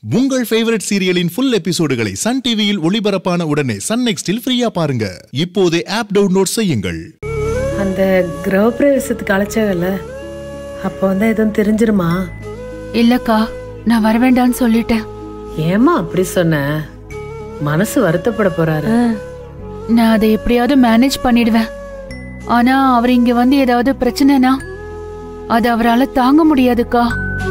உங்கள் ஃபேவரட் சீரியலின் ஃபுல் எபிசோடுகளை சன் டிவியில் ஒளிபரப்பான உடனே சன் நெக்ஸ்டில் ஃப்ரீயா பாருங்க இப்போதே ஆப் டவுன்லோட் செய்யுங்கள் அந்த கிரகப்பிரவேசத்துக்கு அழைச்சாங்கல்ல அப்போ வந்து எதுவும் தெரிஞ்சிருமா இல்லக்கா நான் வர வேண்டாம்னு சொல்லிட்டேன் ஏமா அப்படி சொன்ன மனசு வருத்தப்பட போறாரு நான் அதை எப்படியாவது மேனேஜ் பண்ணிடுவேன் ஆனா அவர் இங்க வந்து ஏதாவது பிரச்சனைனா அது அவரால தாங்க முடியாதுக்கா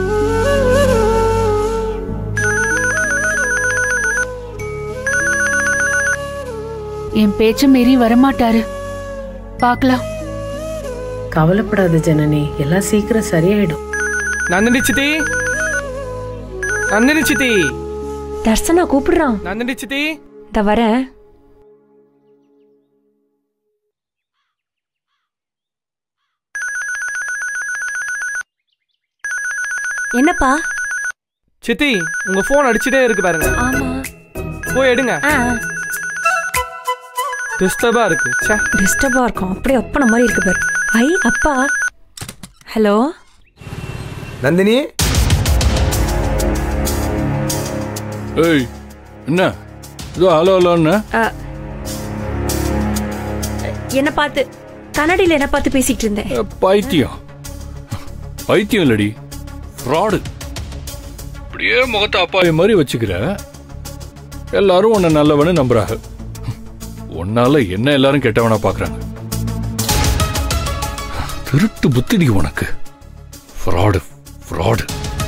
என் பேச்ச மீறி வரமாட்டாரு பார்க்கலாம் கவலைப்படாத ஜனனி எல்லாம் சீக்கிரம் சரியாயிடும் நந்தினி சித்தி நந்தினி சித்தி தர்சனா கூப்பிடுறான் நந்தினி சித்தி இந்த வரேன் என்னப்பா சித்தி உங்க ஃபோன் அடிச்சுட்டே இருக்கு பாருங்க ஆமா போய் எடுங்க ஆ டிஸ்டர்பா இருக்கு ச்சே டிஸ்டர்பா இருக்கும் அப்படியே ஒப்பன மாதிரி இருக்கு பாரு ஐ அப்பா ஹலோ நந்தினி ஏய் என்ன இதோ ஹலோ ஹலோன்னு என்ன பார்த்து கண்ணாடியில் என்ன பார்த்து பேசிட்டு இருந்தேன் அஹ், பைத்தியம் பைத்தியம் இல்லடி ஃப்ராடு அப்படியே முகத்தை அப்பாவி மாதிரி வச்சுக்கிற எல்லாரும் உன்னை நல்லவனு நம்புறாங்க உன்னால என்ன எல்லாரும் கெட்டவனா பாக்குறாங்க திருட்டு புத்திடி உனக்கு ஃப்ராடு ஃப்ராடு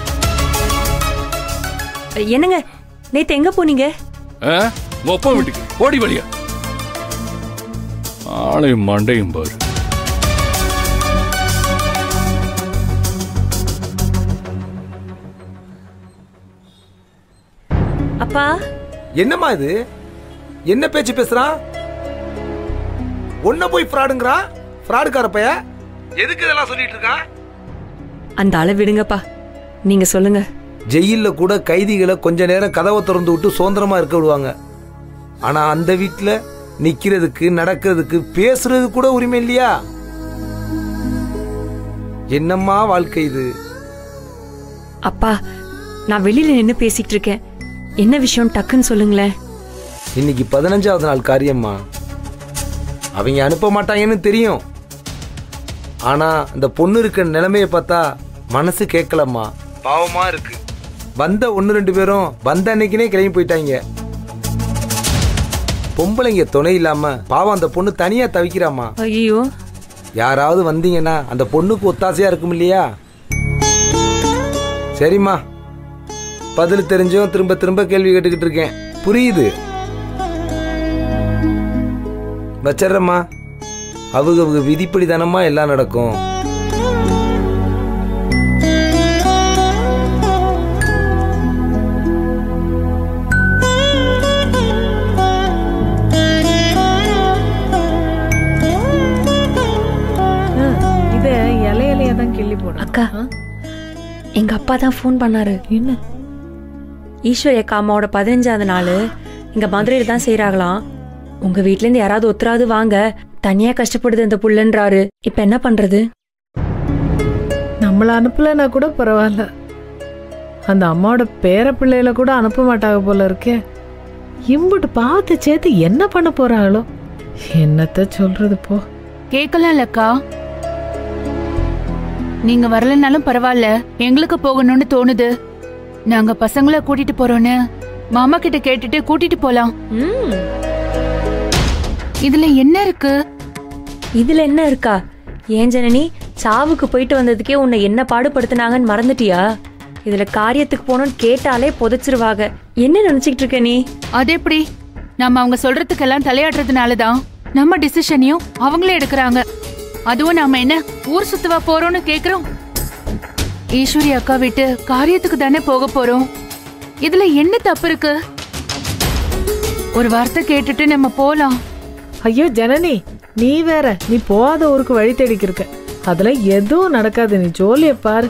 என்னங்க நேத்து எங்க போனீங்க உங்க அப்பா வீட்டுக்கு ஓடி வழியா ஆளையும் மண்டையும் பாரு அப்பா என்னம்மா இது என்ன பேச்சு பேசுறான் உன்ன போய் ஃப்ராடுங்கிறா ஃப்ராடுக்கார பைய எதுக்கு இதெல்லாம் சொல்லிட்டு இருக்கான் அந்த அளவு விடுங்கப்பா நீங்க சொல்லுங்க ஜெயில்ல கூட கைதிகளை கொஞ்ச நேரம் கதவை திறந்து விட்டு சுதந்திரமா இருக்க விடுவாங்க ஆனா அந்த வீட்ல நிக்கிறதுக்கு நடக்கிறதுக்கு பேசுறது கூட உரிமை இல்லையா என்னம்மா வாழ்க்கை இது அப்பா நான் வெளியில நின்னு பேசிட்டு இருக்கேன் என்ன விஷயம் டக்குன்னு சொல்லுங்களேன் இன்னைக்கு பதினஞ்சாவது நாள் காரியம்மா அவங்க அனுப்ப மாட்டாங்கன்னு தெரியும் ஆனா அந்த பொண்ணு இருக்க நிலைமையை பார்த்தா மனசு கேட்கலம்மா பாவமா இருக்கு வந்த ஒன்று ரெண்டு பேரும் வந்த அன்னைக்குனே கிளம்பி போயிட்டாங்க பொம்பளைங்க துணை இல்லாம பாவம் அந்த பொண்ணு தனியா தவிக்கிறாம்மா ஐயோ யாராவது வந்தீங்கன்னா அந்த பொண்ணுக்கு ஒத்தாசையா இருக்கும் இல்லையா சரிம்மா பதில் தெரிஞ்சும் திரும்ப திரும்ப கேள்வி கேட்டுக்கிட்டு இருக்கேன் புரியுது வச்சிடுறேம்மா அவங்க அவங்க விதிப்படி தானம்மா எல்லாம் நடக்கும் இத இலை இலையா தான் கிள்ளி போடும் அக்கா எங்க அப்பா தான் ஃபோன் பண்ணாரு என்ன ஈஸ்வரி அக்கா அம்மாவோட பதினஞ்சாவது நாள் இங்க மதுரையில தான் செய்யறாங்களாம் உங்க வீட்ல இருந்து யாராவது ஒத்துறாவது வாங்க தனியா கஷ்டப்படுது இந்த புள்ளன்றாரு இப்ப என்ன பண்றது நம்மள அனுப்பலன்னா கூட பரவாயில்ல அந்த அம்மாவோட பேர பிள்ளையில கூட அனுப்ப மாட்டாங்க போல இருக்கே இம்புட்டு பார்த்து சேர்த்து என்ன பண்ண போறாங்களோ என்னத்த சொல்றது போ கேட்கலாம்லக்கா நீங்க வரலனாலும் பரவாயில்ல எங்களுக்கு போகணும்னு தோணுது நாங்க பசங்கள கூட்டிட்டு போறோன்னு மாமா கிட்ட கேட்டுட்டு கூட்டிட்டு போலாம் ம், இதுல என்ன இருக்கு இதுல என்ன இருக்கா ஏன் ஜனனி சாவுக்கு போயிட்டு வந்ததுக்கே உன்னை என்ன பாடுபடுத்துனாங்கன்னு மறந்துட்டியா இதுல காரியத்துக்கு போகணும்னு கேட்டாலே புதைச்சிருவாங்க என்ன நினைச்சுக்கிட்டு இருக்க நீ அது எப்படி நம்ம அவங்க சொல்றதுக்கெல்லாம் தலையாடுறதுனாலதான் நம்ம டிசிஷனையும் அவங்களே எடுக்கறாங்க அதுவும் நாம என்ன ஊர் சுத்துவா போறோம்னு கேக்குறோம் ஈஸ்வரி அக்கா விட்டு காரியத்துக்கு தானே போக போறோம் இதுல என்ன தப்பு இருக்கு ஒரு வார்த்தை கேட்டுட்டு நம்ம போலாம் ஐயோ ஜனனி நீ வேற நீ போகாத ஊருக்கு வழி தேடிக்கு இருக்க அதுல எதுவும் நடக்காது நீ ஜோலிய பாரு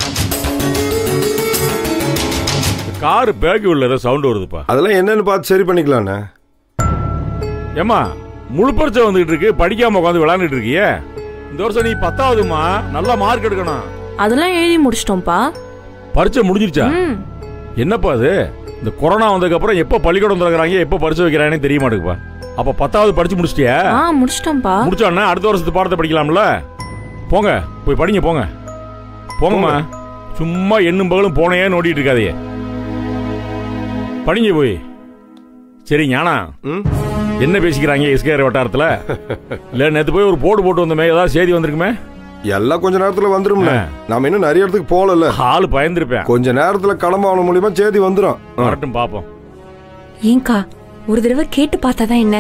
கார் பேக் உள்ள ஏதோ சவுண்ட் வருதுப்பா அதெல்லாம் என்னன்னு பார்த்து சரி பண்ணிக்கலாண்ணே ஏமா முழு பரிச்சை வந்துகிட்டு இருக்கு படிக்காம உட்காந்து விளையாண்டுட்டு இருக்கியே இந்த வருஷம் நீ பத்தாவதுமா நல்ல மார்க் எடுக்கணும் அதெல்லாம் எழுதி முடிச்சிட்டோம்ப்பா பரீட்சை முடிஞ்சிருச்சா என்னப்பா அது இந்த கொரோனா வந்ததுக்கப்புறம் எப்போ பள்ளிக்கூடம் திறக்கிறாங்க எப்போ பரிசு வைக்கிறாங்கன்னு தெரிய மாட்டேங்குப்பா அப்போ பத்தாவது படிச்சு முடிச்சிட்டியா ஆ முடிச்சிட்டோம்ப்பா முடிச்சோன்னா அடுத்த வருஷத்து பாடத்தை படிக்கலாம்ல போங்க போய் படிங்க போங்க போங்கம்மா சும்மா எண்ணும் பகலும் போனையே நோண்டிட்டு இருக்காதே படிங்க போய் சரி ஞானா ம் என்ன பேசிக்கிறாங்க எஸ்கேஆர் வட்டாரத்தில் இல்லை நேற்று போய் ஒரு போடு போட்டு வந்தோமே ஏதாவது செய்தி வந்திருக்குமே எல்லாம் கொஞ்ச நேரத்துல வந்துரும்ல ஆ. நாம இன்னும் நிறைய இடத்துக்கு போகல ஆள் பயந்துருப்பேன் கொஞ்ச நேரத்துல கிளம்ப மூலியமா சேதி வந்துரும் ஆ. வரட்டும் பார்ப்போம் ஏங்கா ஒரு தடவை கேட்டு பார்த்தாதான் என்ன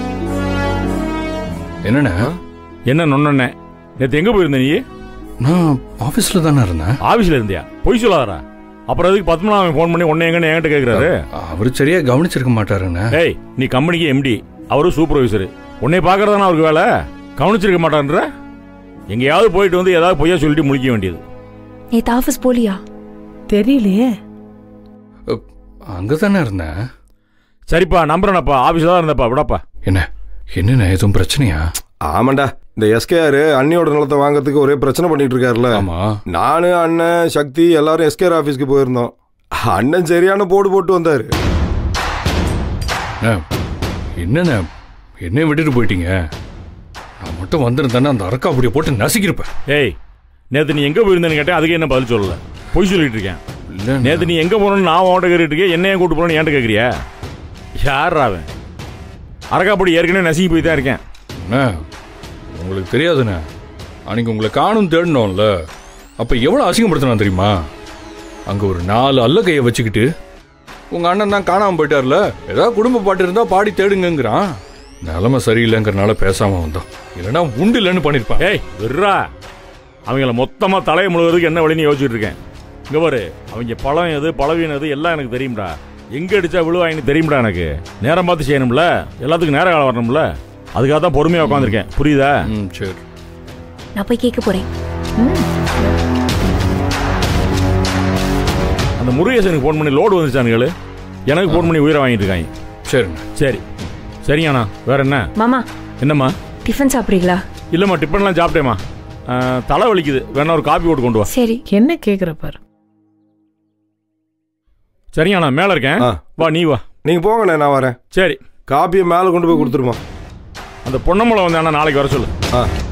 என்னண்ணே என்ன நொண்ணே நேற்று எங்கே போயிருந்த நீ நான் ஆபீஸ்ல தானே இருந்தேன் ஆஃபீஸில் இருந்தியா பொய் சொல்லாதடா அப்புறம் எதுக்கு பத்மநாபன் ஃபோன் பண்ணி உன்னை எங்கன்னு என்கிட்ட கேட்குறாரு அவர் சரியா கவனிச்சிருக்க மாட்டாருண்ணே ஏய் நீ கம்பெனிக்கு எம்டி அவரும் சூப்பர்வைசர் உன்னை பார்க்கறதானே அவருக்கு வேலை கவனிச்சிருக்க மாட்டான்ற எங்கேயாவது போயிட்டு வந்து ஏதாவது பொய்யா சொல்லிட்டு முழிக்க வேண்டியது நேத்து ஆபீஸ் போலியா தெரியலையே அங்க தானே இருந்தேன் சரிப்பா நம்புறேனப்பா ஆஃபீஸில் தான் இருந்தப்பா விடப்பா என்ன என்னண்ணே எதுவும் பிரச்சனையா ஆமாண்டா இந்த எஸ்கேஆர் அண்ணியோட நிலத்தை வாங்குறதுக்கு ஒரே பிரச்சனை பண்ணிட்டு இருக்காருல்ல ஆமா நானு அண்ணன் சக்தி எல்லாரும் எஸ்கேஆர் ஆபீஸ்க்கு போயிருந்தோம் அண்ணன் சரியான போடு போட்டு வந்தாரு அண்ணே, என்னண்ணே என்னை விட்டுட்டு போயிட்டீங்க நான் மட்டும் வந்திருந்தேன்னா அந்த அரக்கா அப்படியே போட்டு நசுக்கிருப்பேன் ஏய் நேற்று நீ எங்கே போயிருந்தேன்னு கேட்டேன் அதுக்கு என்ன பதில் சொல்லல பொய் சொல்லிட்டு இருக்கேன் இல்லை நேற்று நீ எங்கே போகணும்னு நான் உன்கிட்ட கேட்டுட்டு இருக்கேன் என்ன ஏன் கூட்டு போகணும்னு என்கிட்ட கேட்குறியா யார் அவன் அரக்காப்படி ஏற்கனவே நசுங்கி போய் தான் இருக்கேன் அண்ணே உங்களுக்கு தெரியாதுண்ணே அன்னைக்கு உங்களை காணும் தேடினோம்ல அப்போ எவ்வளோ அசிங்கப்படுத்தினா தெரியுமா அங்கே ஒரு நாலு அல்ல கையை வச்சுக்கிட்டு உங்கள் அண்ணன் தான் காணாமல் போயிட்டார்ல ஏதாவது குடும்ப பாட்டு இருந்தால் பாடி தேடுங்கங்கிறான் நிலமை சரியில்லைங்கிறனால பேசாமல் வந்தோம் இல்லைன்னா உண்டு இல்லைன்னு பண்ணியிருப்பான் ஏய் விர்ரா அவங்கள மொத்தமாக தலையை முழுவதுக்கு என்ன வழின்னு யோசிச்சுட்டு இருக்கேன் இங்கே பாரு அவங்க பழம் எது பழவீனம் எது எல்லாம் எனக்கு தெரியும்டா எங்கே அடிச்சா விழுவாங்கன்னு தெரியும்டா எனக்கு நேரம் பார்த்து செய்யணும்ல எல்லாத்துக்கும் நேர காலம் வரணும்ல அதுக்காக தான் பொறுமையாக உட்காந்துருக்கேன் புரியுதா ம் சரி நான் போய் கேட்க போறேன் அந்த முருகேசனுக்கு ஃபோன் பண்ணி லோடு வந்துச்சானுங்களு எனக்கு ஃபோன் பண்ணி உயிரை வாங்கிட்டு இருக்காங்க சரிண்ணே சரி சரிங்கண்ணா வேற என்ன மாமா என்னம்மா டிஃபன் சாப்பிடுறீங்களா இல்லைம்மா டிஃபன்லாம் சாப்பிட்டேம்மா ஆ, தலை வலிக்குது வேணா ஒரு காப்பி போட்டு கொண்டு வா சரி என்ன கேக்குற பாரு சரிங்கண்ணா மேலே இருக்கேன் ஆ. வா நீ வா நீங்க போங்கண்ணே நான் வரேன் சரி காப்பியை மேலே கொண்டு போய் கொடுத்துருமா அந்த பொன்னம்பளம் வந்து அண்ணா நாளைக்கு வர சொல்லு ஆ